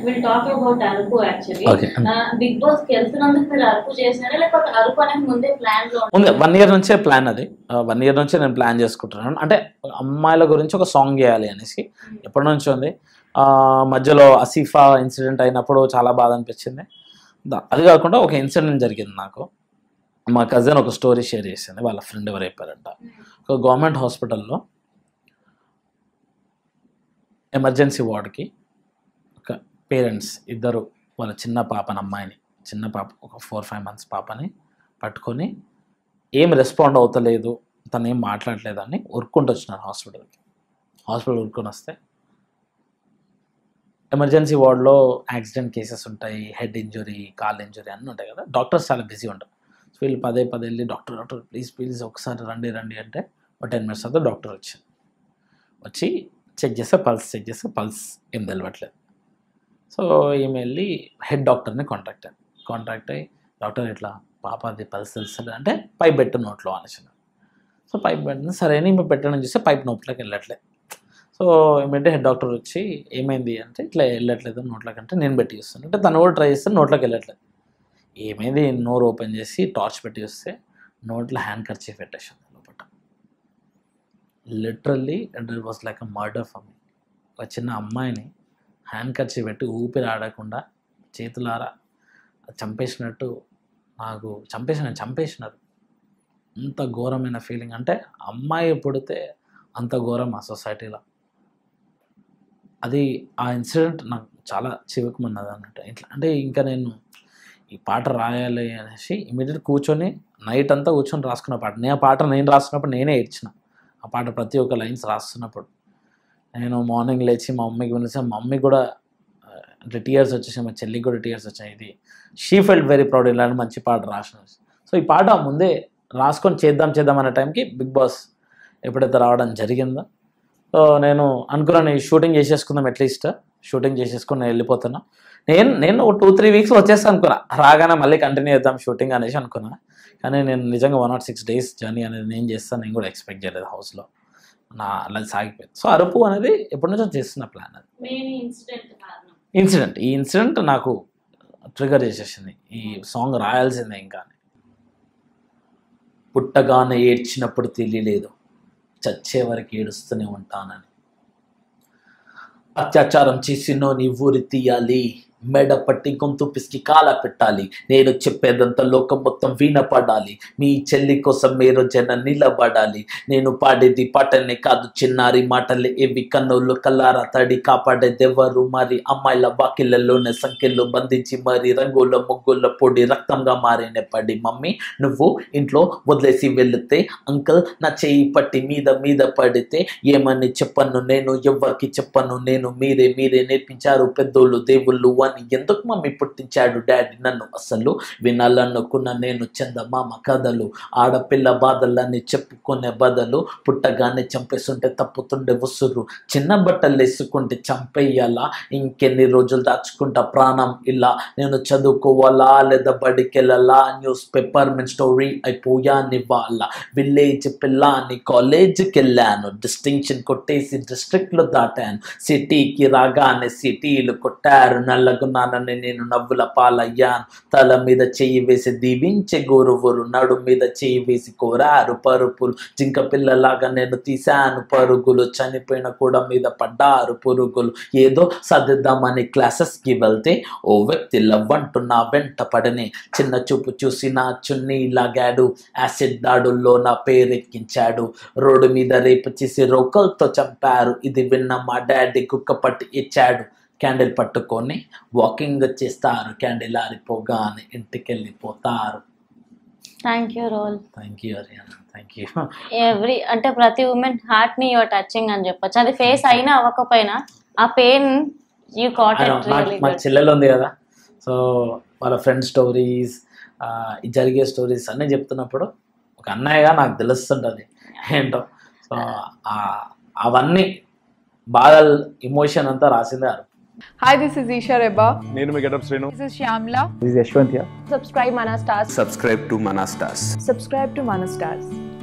Will talk about Araku actually Okay. Bigg Boss కి వెళ్తున్నందుకు మీరు అరకు చేసినారా లేకపోతే అరకు అనేది ముందే ప్లాన్ లో ఉంది వన్ ఇయర్ నుంచే ప్లాన్ అది వన్ ఇయర్ నుంచే నేను ప్లాన్ చేసుకుంటున్నాను అంటే అమ్మాయిల గురించి ఒక సాంగ్ చేయాలి అనేసి ఎప్పటి నుంచి ఉంది ఆ, మధ్యలో అసీఫా ఇన్సిడెంట్ అయినప్పుడు చాలా బాధ అనిపించింది దా- అది కాకుండా ఒక ఇన్సిడెంట్ జరిగింది నాకు మా కజిన్ ఒక స్టోరీ షేర్ చేసింది వాళ్ళ ఫ్రెండ్ ఎవరు చెప్పారంట ఒక గవర్నమెంట్ హాస్పిటల్లో ఎమర్జెన్సీ వార్డ్కి ఒక పేరెంట్స్ ఇద్దరు వాళ్ళ చిన్న పాపని అమ్మాయిని చిన్న పాప ఒక ఫోర్ ఫైవ్ మంత్స్ పాపని పట్టుకొని ఏం రెస్పాండ్ అవుతలేదు తను ఏం మాట్లాడలేదని ఉరుక్కుంటూ వచ్చినారు హాస్పిటల్కి హాస్పిటల్ ఉరుక్కొని వస్తే ఎమర్జెన్సీ వార్డ్లో యాక్సిడెంట్ కేసెస్ ఉంటాయి హెడ్ ఇంజురీ కాల్ ఇంజురీ అన్నీ ఉంటాయి కదా డాక్టర్స్ చాలా బిజీ ఉంటారు సో వీళ్ళు పదే పదే వెళ్ళి డాక్టర్ డాక్టర్ ప్లీజ్ ప్లీజ్ ఒకసారి రండి రండి అంటే ఒక టెన్ మినిట్స్ తర్వాత డాక్టర్ వచ్చింది వచ్చి చెక్ చేస్తే పల్స్ చెక్ చేస్తే పల్స్ ఏం తెలియట్లేదు సో ఈమె వెళ్ళి హెడ్ డాక్టర్ని కాంటాక్ట్ అయ్యింది కాంటాక్ట్ అయ్యి డాక్టర్ ఇట్లా పాప అది పల్స్ తెలుస్తుంది అంటే పైప్ పెట్టు నోట్లో అనేసి సో పైప్ పెట్టింది సరే అని ఈమె పెట్టడం చూస్తే పైప్ నోట్లోకి వెళ్ళట్లేదు సో ఏమంటే హెడ్ డాక్టర్ వచ్చి ఏమైంది అంటే ఇట్లా వెళ్ళట్లేదు నోట్లోకి అంటే నేను పెట్టి చూస్తాను అంటే తను కూడా ట్రై చేస్తే నోట్లోకి వెళ్ళట్లేదు ఏమైంది నోరు ఓపెన్ చేసి టార్చ్ పెట్టి చూస్తే నోట్లో హ్యాండ్ కర్చీ పెట్టేసాను లోపల literally and it was like a murder for me ఒక చిన్న అమ్మాయిని హ్యాండ్ కర్చీ పెట్టి ఊపిరి ఆడకుండా చేతులారా చంపేసినట్టు నాకు చంపేసిన చంపేసినారు అంత ఘోరమైన ఫీలింగ్ అంటే అమ్మాయి పుడితే అంత ఘోరం ఆ సొసైటీలో అది ఆ ఇన్సిడెంట్ నాకు చాలా చివుకుమన్నది అన్నట్టు ఇట్లా అంటే ఇంకా నేను ఈ పాట రాయాలి అనేసి ఇమీడియట్ కూర్చొని నైట్ అంతా కూర్చొని రాసుకున్న పాట నేను ఆ పాట నేను రాస్తున్నప్పుడు నేనే ఏడ్చిన ఆ పాట ప్రతి ఒక్క లైన్స్ రాస్తున్నప్పుడు నేను మార్నింగ్ లేచి మా మమ్మీకి పిలిచి మా మమ్మీ కూడా ఆ, అంటే టీయర్స్ వచ్చేసాయి మా చెల్లికి కూడా టీయర్స్ వచ్చాయి ఇది షీ ఫెల్ట్ వెరీ ప్రౌడ్ ఇలాంటి మంచి పాట రాసిన సో ఈ పాట ముందే రాసుకొని చేద్దాం చేద్దాం అనే టైంకి బిగ్ బాస్ ఎప్పుడైతే రావడం జరిగిందో సో నేను అనుకున్నాను ఈ షూటింగ్ చేసేసుకుందాం అట్లీస్ట్ షూటింగ్ చేసేసుకుని నేను వెళ్ళిపోతున్నా నేను నేను ఒక టూ త్రీ వీక్స్ వచ్చేస్తాను అనుకున్నా రాగానే మళ్ళీ కంటిన్యూ చేద్దాం షూటింగ్ అనేసి అనుకున్నా కానీ నేను నిజంగా one not six days journey అనేది నేను చేస్తాను నేను కూడా ఎక్స్పెక్ట్ చేయలేదు హౌస్లో నా అలా సాగిపోయింది సో అరుపు అనేది ఎప్పటి నుంచో చేస్తున్న ప్లాన్ అది మెయిన్ ఇన్సిడెంట్ కారణం ఇన్సిడెంట్ ఈ ఇన్సిడెంట్ నాకు ట్రిగర్ చేసేసింది ఈ సాంగ్ రాయాల్సిందే ఇంకా అని. పుట్టగానే ఏడ్చినప్పుడు తెలియలేదు చచ్చే వరకు ఏడుస్తూనే ఉంటానని అత్యాచారం చేసినో నీ ఊరి తీయాలి మెడ పట్టి గొంతు పిసికి కాల పెట్టాలి నేను చెప్పేదంతా లోకం మొత్తం వీణ పడాలి మీ చెల్లి కోసం మీరు జన నిలబడాలి నేను పాడేది పాటల్ని కాదు చిన్నారి మాటలే ఏవి కన్నులు కల్లారా తడి కాపాడేదెవరు మరి అమ్మాయిల వాకిళ్ళలోనే సంఖ్యలు బంధించి మరి రంగుల ముగ్గుల పొడి రక్తంగా మారిన పడి మమ్మీ నువ్వు ఇంట్లో వదిలేసి వెళితే అంకుల్ నా చేయి పట్టి మీద మీద పడితే ఏమని చెప్పను నేను ఎవరికి చెప్పను నేను మీరే మీరే నేర్పించారు పెద్దోళ్ళు దేవుళ్ళు అని ఎందుకు మమ్మీ పుట్టించాడు డాడీ నన్ను అసలు వినాలనుకున్న నేను చందమామ కథలు ఆడపిల్ల బాధలని చెప్పుకునే బదులు పుట్టగానే చంపేస్తుంటే తప్పుతుండే ఉసురు చిన్న బట్టలు వేసుకుంటే చంపేయాలా ఇంకెన్ని రోజులు దాచుకుంటా ప్రాణం ఇలా నేను చదువుకోవాలా లేదా బడికెళ్ళాలా న్యూస్ పేపర్ మీద స్టోరీ అయిపోయాని వాళ్ళ విలేజ్ పిల్లాని కాలేజీకి వెళ్ళాను డిస్టింక్షన్ కొట్టేసి డిస్ట్రిక్ట్లో దాటాను సిటీకి రాగానే సిటీలు కొట్టారు నల్లగున్నానని నేను నవ్వుల పాలయ్యాను తల మీద చెయ్యి వేసి దీవించే గురువులు నడు మీద చెయ్యి వేసి కోరారు పరుపులు జింక పిల్లలాగా నేను తీశాను పరుగులు చనిపోయిన కూడా మీద పడ్డారు పురుగులు ఏదో సర్దిద్దామని క్లాసెస్కి వెళ్తే ఓ వ్యక్తి లవ్వంటూ నా వెంట పడని చిన్న చూపు చూసి నా చున్నీ లాగాడు యాసిడ్ దాడుల్లో నా పేరెక్కించాడు రోడ్డు మీద రేపు చేసి రోకల్తో చంపారు ఇది విన్న మా డాడీ కుక్క పట్టి ఇచ్చాడు క్యాండిల్ పట్టుకొని వాకింగ్ చేస్తారు క్యాండిల్ ఆరిపోగానే ఇంటికి వెళ్ళిపోతారు thank you role thank you Haryana thank you every అంటే ప్రతి ఉమెన్ హార్ట్ ని యువర్ టచింగ్ అని చెప్పొచ్చు అది ఫేస్ అయినా అవ్వకపోయినా ఆ pain you caught it really మా గుడ్ చెల్లెలు ఉంది కదా సో వాళ్ళ ఫ్రెండ్ స్టోరీస్ జరిగే స్టోరీస్ అన్నీ చెప్తున్నప్పుడు ఒక అన్నయ్యగా నాకు తెలుస్తుంటుంది ఏంటో సో అవన్నీ బాగా ఇమోషన్ అంతా రాసిందే అరుపు Hi, this is Isha Reba. నేను మీ getup Srinu This is Shyamla. This is Yashwant here. Subscribe Mana Stars. subscribe to Manastas. Subscribe to Mana Stars.